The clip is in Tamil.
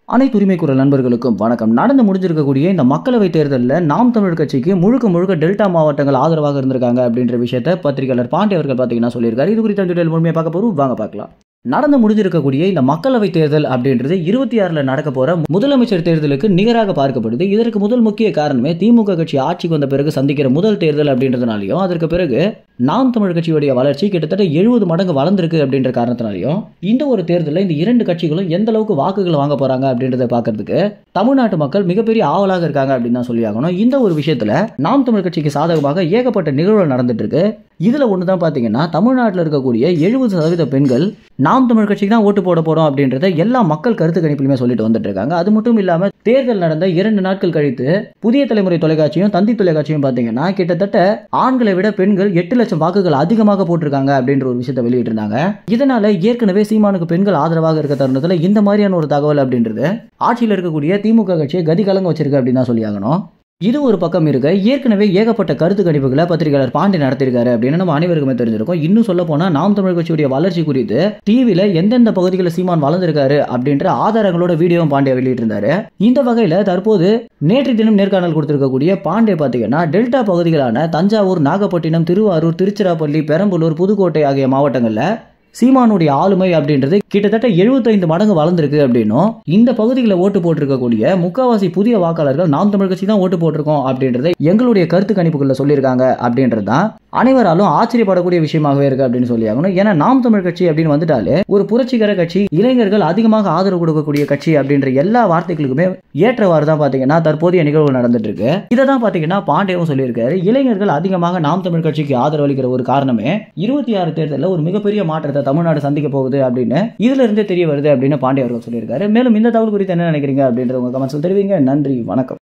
அனைத்து உரிமை குரல் நண்பர்களுக்கும் வணக்கம் நடந்து முடிஞ்சிருக்கக்கூடிய இந்த மக்களவைத் தேர்தலில் நாம் தமிழ் கட்சிக்கு முழுக்க முழுக்க டெல்டா மாவட்டங்கள் ஆதரவாக இருந்திருக்காங்க அப்படின்ற விஷயத்தை பத்திரிகையாளர் பாண்டி அவர்கள் பார்த்தீங்கன்னா சொல்லியிருக்காரு இது குறித்த டீட்டெயில் முழுமையாக பார்க்க போகிறோம் வாங்க பார்க்கலாம் நடந்து முடிஞ்சிருக்கக்கூடிய இந்த மக்களவைத் தேர்தல் அப்படின்றது இருபத்தி ஆறில் நடக்க போற முதலமைச்சர் தேர்தலுக்கு நிகராக பார்க்கப்படுது இதற்கு முதல் முக்கிய காரணமே திமுக கட்சி ஆட்சிக்கு வந்த பிறகு சந்திக்கிற முதல் தேர்தல் அப்படின்றதுனாலையும் அதற்கு பிறகு நாம் தமிழ் கட்சியுடைய வளர்ச்சி கிட்டத்தட்ட எழுபது மடங்கு வளர்ந்திருக்கு அப்படின்ற காரணத்தினாலையும் இந்த ஒரு தேர்தலில் இந்த இரண்டு கட்சிகளும் எந்த அளவுக்கு வாக்குகள் வாங்க போறாங்க அப்படின்றத பார்க்கறதுக்கு தமிழ்நாட்டு மக்கள் மிகப்பெரிய ஆவலாக இருக்காங்க அப்படின்னு தான் சொல்லி ஆகணும் இந்த ஒரு விஷயத்துல நாம் தமிழ் கட்சிக்கு சாதகமாக ஏகப்பட்ட நிகழ்வுகள் நடந்துட்டு இருக்கு இதுல ஒன்று தான் பார்த்தீங்கன்னா தமிழ்நாட்டில் இருக்கக்கூடிய எழுபது சதவீத பெண்கள் நாம் தமிழ் கட்சிக்கு தான் ஓட்டு போட போறோம் அப்படின்றத எல்லா மக்கள் கருத்து கணிப்பிலுமே சொல்லிட்டு வந்துட்டு இருக்காங்க அது மட்டும் இல்லாம தேர்தல் நடந்த இரண்டு நாட்கள் கழித்து புதிய தலைமுறை தொலைக்காட்சியும் தந்தி தொலைக்காட்சியும் பார்த்தீங்கன்னா கிட்டத்தட்ட ஆண்களை விட பெண்கள் எட்டு லட்சம் வாக்குகள் அதிகமாக போட்டிருக்காங்க அப்படின்ற ஒரு விஷயத்தை வெளியிட்டிருந்தாங்க இதனால ஏற்கனவே சீமானுக்கு பெண்கள் ஆதரவாக இருக்க தருணத்தில் இந்த மாதிரியான ஒரு தகவல் அப்படின்றது ஆட்சியில் இருக்கக்கூடிய திமுக கட்சியை கதி கலங்க வச்சிருக்கு அப்படின்னு தான் சொல்லி ஆகணும் இது ஒரு பக்கம் இருக்க ஏற்கனவே ஏகப்பட்ட கருத்து கணிப்புகளை பத்திரிகையாளர் பாண்டி நடத்திருக்காரு அப்படின்னு நம்ம அனைவருக்குமே தெரிஞ்சிருக்கும் இன்னும் சொல்ல போனா நாம் தமிழ் கட்சியுடைய வளர்ச்சி குறித்து டிவியில எந்தெந்த பகுதிகளில் சீமான் வளர்ந்திருக்காரு அப்படின்ற ஆதாரங்களோட வீடியோவும் பாண்டியா வெளியிட்டிருந்தாரு இந்த வகையில தற்போது நேற்று தினம் நேர்காணல் கொடுத்திருக்கக்கூடிய பாண்டே பாத்தீங்கன்னா டெல்டா பகுதிகளான தஞ்சாவூர் நாகப்பட்டினம் திருவாரூர் திருச்சிராப்பள்ளி பெரம்பலூர் புதுக்கோட்டை ஆகிய மாவட்டங்கள்ல சீமானுடைய ஆளுமை அப்படின்றது கிட்டத்தட்ட எழுபத்தைந்து மடங்கு வளர்ந்துருக்கு அப்படின்னும் இந்த பகுதிகளில் ஓட்டு போட்டிருக்கக்கூடிய முக்காவாசி புதிய வாக்காளர்கள் நாம் தமிழ் கட்சி தான் ஓட்டு போட்டிருக்கோம் அப்படின்றத எங்களுடைய கருத்து கணிப்புகளில் சொல்லியிருக்காங்க அப்படின்றது தான் அனைவராலும் ஆச்சரியப்படக்கூடிய விஷயமாகவே இருக்கு அப்படின்னு சொல்லி ஆகணும் ஏன்னா நாம் தமிழ் கட்சி அப்படின்னு வந்துட்டாலே ஒரு புரட்சிகர கட்சி இளைஞர்கள் அதிகமாக ஆதரவு கொடுக்கக்கூடிய கட்சி அப்படின்ற எல்லா வார்த்தைகளுக்குமே ஏற்றவாறு தான் பாத்தீங்கன்னா தற்போதைய நிகழ்வு நடந்துட்டு இருக்கு இதை தான் பாத்தீங்கன்னா பாண்டியவும் சொல்லியிருக்காரு இளைஞர்கள் அதிகமாக நாம் தமிழ் கட்சிக்கு ஆதரவு அளிக்கிற ஒரு காரணமே இருபத்தி ஆறு தேர்தலில் ஒரு மிகப்பெரிய மாற்றத்தை தமிழ்நாடு சந்திக்க போகுது அப்படின்னு இதுல இருந்தே தெரிய வருது அப்படின்னு பாண்டிய அவர்கள் சொல்லியிருக்காரு மேலும் இந்த தகவல் குறித்து என்ன நினைக்கிறீங்க அப்படின்ற உங்க கமெண்ட்ஸ் தெரிவிங்க நன்றி வணக்கம்